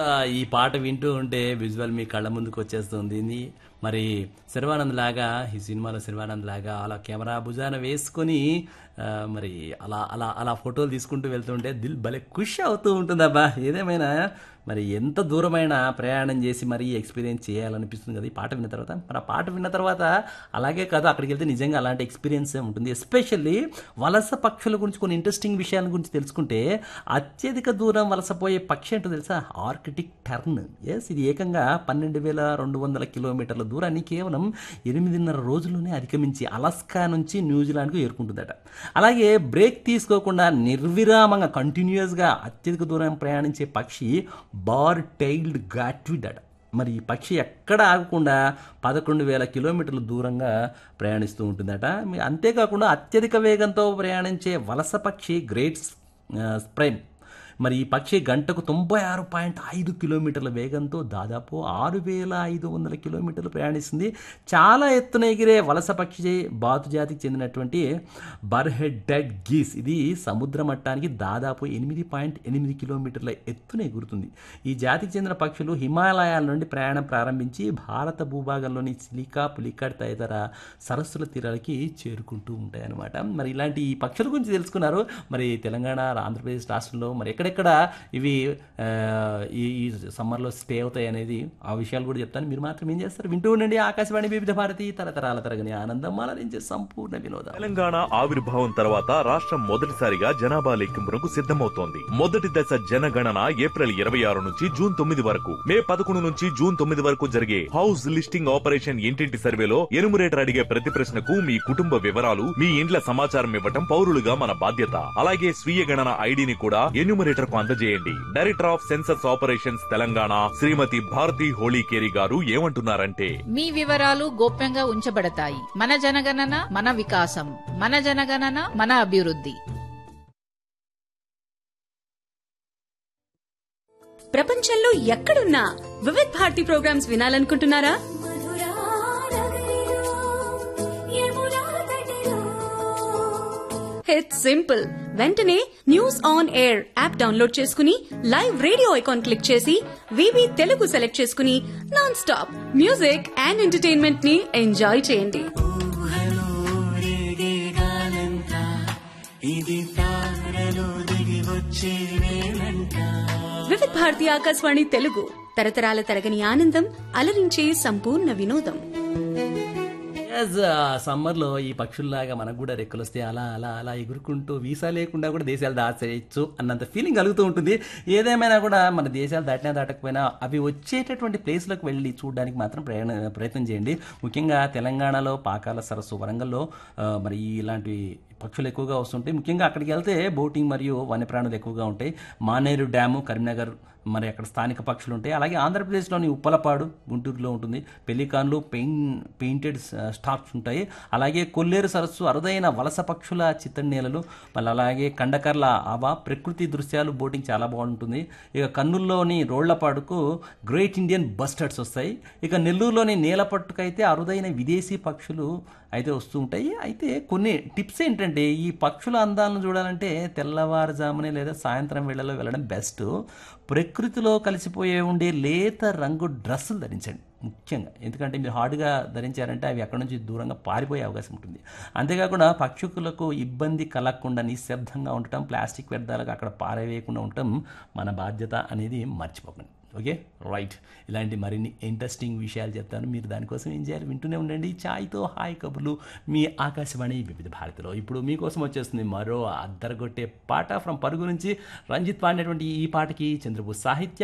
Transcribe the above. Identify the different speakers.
Speaker 1: ఆ, ఈ పాట వింటూ ఉంటే విజువల్ మీ కళ్ళ ముందుకు వచ్చేస్తుంది ఇది మరి శర్వానంద్ లాగా ఈ సినిమాలో శర్వానంద్ లాగా అలా కెమెరా భుజాన వేసుకొని ఆ, మరి అలా అలా అలా ఫోటోలు తీసుకుంటూ వెళ్తుంటే దిల్ భలే ఖుషి అవుతూ ఉంటుందబ్బా ఏదేమైనా మరి ఎంత దూరమైన ప్రయాణం చేసి మరి ఎక్స్పీరియన్స్ చేయాలనిపిస్తుంది కదా ఈ పాట విన్న తర్వాత మరి ఆ పాట విన్న తర్వాత అలాగే కాదు అక్కడికి వెళ్తే నిజంగా అలాంటి ఎక్స్పీరియన్స్ ఉంటుంది ఎస్పెషల్లీ వలస పక్షుల గురించి కొన్ని ఇంట్రెస్టింగ్ విషయాల గురించి తెలుసుకుంటే అత్యధిక దూరం వలసపోయే పక్షి ఏంటో తెలుసా ఆర్కిటిక్ టర్న్ ఎస్ ఇది ఏకంగా పన్నెండు వేల రెండు వందల కిలోమీటర్ల దూరాన్ని కేవలం ఎనిమిదిన్నర రోజుల్లోనే అధిగమించి అలస్కా నుంచి న్యూజిలాండ్కు ఏరుకుంటుందట అలాగే బ్రేక్ తీసుకోకుండా నిర్విరామంగా కంటిన్యూస్గా అత్యధిక దూరం ప్రయాణించే పక్షి బార్ టైల్డ్ గాట్విడ్ అట మరి ఈ పక్షి ఎక్కడ ఆగకుండా పదకొండు వేల కిలోమీటర్ల దూరంగా ప్రయాణిస్తూ ఉంటుందట మీ- అంతేకాకుండా అత్యధిక వేగంతో ప్రయాణించే వలస పక్షి గ్రేట్ స్ప్రైమ్ మరి ఈ పక్షి గంటకు తొంభై ఆరు పాయింట్ ఐదు కిలోమీటర్ల వేగంతో దాదాపు ఆరు వేల ఐదు వందల కిలోమీటర్లు ప్రయాణిస్తుంది చాలా ఎత్తున ఎగిరే వలస పక్షి బాతు జాతికి చెందినటువంటి బర్హెడెడ్ గీస్ ఇది సముద్ర మట్టానికి దాదాపు ఎనిమిది పాయింట్ ఎనిమిది కిలోమీటర్ల ఎత్తున ఎగురుతుంది ఈ జాతికి చెందిన పక్షులు హిమాలయాల నుండి ప్రయాణం ప్రారంభించి భారత భూభాగంలోని సిలికా పులికాట్ తదితర సరస్సుల తీరాలకి చేరుకుంటూ ఉంటాయి అన్నమాట మరి ఇలాంటి ఈ పక్షుల గురించి తెలుసుకున్నారు మరి తెలంగాణ ఆంధ్రప్రదేశ్ రాష్ట్రంలో మరి ఎక్కడెక్కడ ఇవి ఆ, ఈ ఈ సమ్మర్లో స్టే అవుతాయి అనేది ఆ విషయాలు కూడా చెప్తాను మీరు మాత్రం ఏం చేస్తారు వింటూ ఉండండి ఆకాశవాణి వివిధ భారతి తరతరాల తరగని ఆనందం అలరించే సంపూర్ణ వినోదం
Speaker 2: తెలంగాణ ఆవిర్భావం తర్వాత రాష్ట్రం మొదటిసారిగా జనాభా లెక్కింపునకు సిద్ధమవుతోంది మొదటి దశ జనగణన ఏప్రిల్ ఇరవై ఆరు నుంచి జూన్ తొమ్మిది వరకు మే పదకొండు నుంచి జూన్ తొమ్మిది వరకు జరిగే హౌస్ లిస్టింగ్ ఆపరేషన్ ఇంటింటి సర్వేలో ఎనుమరేటర్ అడిగే ప్రతి ప్రశ్నకు మీ కుటుంబ వివరాలు మీ ఇండ్ల సమాచారం ఇవ్వటం పౌరులుగా మన బాధ్యత అలాగే స్వీయ గణన ఐడిని కూడా ఎన్యూమరేటర్ కు అందజేయండి director of census operations Telangana Srimathi Bharathi Holikeri గారు ఏమంటున్నారంటే
Speaker 3: మీ వివరాలు గోప్యంగా ఉంచబడతాయి మన జనగణన మన వికాసం మన జనగణన మన అభివృద్ధి
Speaker 4: ప్రపంచంలో ఎక్కడున్నా వివిధ్ భారతి ప్రోగ్రామ్స్ వినాలనుకుంటున్నారా ఇట్స్ సింపుల్ వెంటనే news on air app download చేసుకుని లైవ్ రేడియో ఐకాన్ క్లిక్ చేసి వివి తెలుగు సెలెక్ట్ చేసుకుని non stop music and entertainment ని ఎంజాయ్ చేయండి వివిధ్ భారతి ఆకాశవాణి తెలుగు తరతరాల తరగని ఆనందం అలరించే సంపూర్ణ వినోదం
Speaker 1: ఎస్ సమ్మర్లో ఈ పక్షుల్లాగా మనకు కూడా రెక్కలు వస్తే అలా అలా అలా ఎగురుకుంటూ వీసా లేకుండా కూడా దేశాలు దాచేయచ్చు అన్నంత ఫీలింగ్ కలుగుతూ ఉంటుంది ఏదేమైనా కూడా మన దేశాలు దాటినా దాటకపోయినా అవి వచ్చేటటువంటి ప్లేస్లకు వెళ్ళి చూడడానికి మాత్రం ప్రయాణ ప్రయత్నం చేయండి ముఖ్యంగా తెలంగాణలో పాకాల సరస్సు వరంగల్లో ఆ, మరి ఇలాంటి పక్షులు ఎక్కువగా వస్తుంటాయి ముఖ్యంగా అక్కడికి వెళ్తే బోటింగ్ మరియు వన్యప్రాణులు ఎక్కువగా ఉంటాయి మానేరు డ్యాము కరీంనగర్ మరి అక్కడ స్థానిక పక్షులు ఉంటాయి అలాగే ఆంధ్రప్రదేశ్లోని ఉప్పలపాడు గుంటూరులో ఉంటుంది పెలికాన్లు పెయిన్ పెయింటెడ్ స్టాక్స్ ఉంటాయి అలాగే కొల్లేరు సరస్సు అరుదైన వలస పక్షుల చిత్తడి నేలలు మళ్ళీ అలాగే కండకర్ల ఆవా ప్రకృతి దృశ్యాలు బోటింగ్ చాలా బాగుంటుంది ఇక కర్నూలులోని రోళ్లపాడుకు గ్రేట్ ఇండియన్ బస్టర్డ్స్ వస్తాయి ఇక నెల్లూరులోని నేలపట్టుకైతే అరుదైన విదేశీ పక్షులు అయితే వస్తూ ఉంటాయి అయితే కొన్ని టిప్స్ ఏంటంటే ఈ పక్షుల అందాలను చూడాలంటే తెల్లవారుజామునే లేదా సాయంత్రం వేళలో వెళ్ళడం బెస్ట్ ప్రకృతిలో కలిసిపోయే ఉండే లేత రంగు డ్రెస్సులు ధరించండి ముఖ్యంగా ఎందుకంటే మీరు హార్డ్గా ధరించారంటే అవి అక్కడ నుంచి దూరంగా పారిపోయే అవకాశం ఉంటుంది అంతేకాకుండా పక్షుకులకు ఇబ్బంది కలగకుండా నిశ్శబ్దంగా ఉండటం ప్లాస్టిక్ వ్యర్థాలకు అక్కడ పారవేయకుండా ఉండటం మన బాధ్యత అనేది మర్చిపోకండి ఓకే రైట్ ఇలాంటి మరిన్ని ఇంట్రెస్టింగ్ విషయాలు చెప్తాను మీరు దానికోసం ఏం చేయాలి వింటూనే ఉండండి ఛాయ్తో హాయ్ కబుర్లు మీ ఆకాశవాణి వివిధ భారతిలో ఇప్పుడు మీకోసం వచ్చేస్తుంది మరో అద్దరగొట్టే పాట ఫ్రమ్ పరుగు నుంచి రంజిత్ పాడినటువంటి ఈ పాటకి చంద్రబోస్ సాహిత్యం